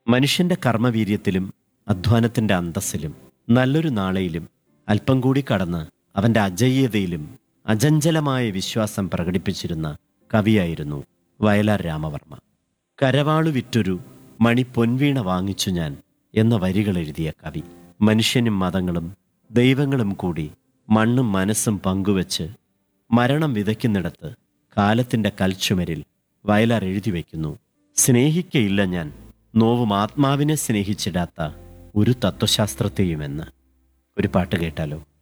മനുഷ്യന്റെ കർമ്മവീര്യത്തിലും അധ്വാനത്തിന്റെ അന്തസ്സിലും നല്ലൊരു നാളെയിലും അല്പം കൂടി കടന്ന് അവന്റെ അജയ്യതയിലും അചഞ്ചലമായ വിശ്വാസം പ്രകടിപ്പിച്ചിരുന്ന കവിയായിരുന്നു വയലാർ രാമവർമ്മ കരവാളു വിറ്റൊരു മണി പൊൻവീണ വാങ്ങിച്ചു ഞാൻ എന്ന വരികൾ എഴുതിയ കവി മനുഷ്യനും മതങ്ങളും ദൈവങ്ങളും കൂടി മണ്ണും മനസ്സും പങ്കുവച്ച് മരണം വിതയ്ക്കുന്നിടത്ത് കാലത്തിന്റെ കൽച്ചുമരിൽ വയലാർ എഴുതി വയ്ക്കുന്നു സ്നേഹിക്കയില്ല ഞാൻ നോവും ആത്മാവിനെ സ്നേഹിച്ചിടാത്ത ഒരു തത്വശാസ്ത്രത്തെയുമെന്ന് ഒരു പാട്ട് കേട്ടാലോ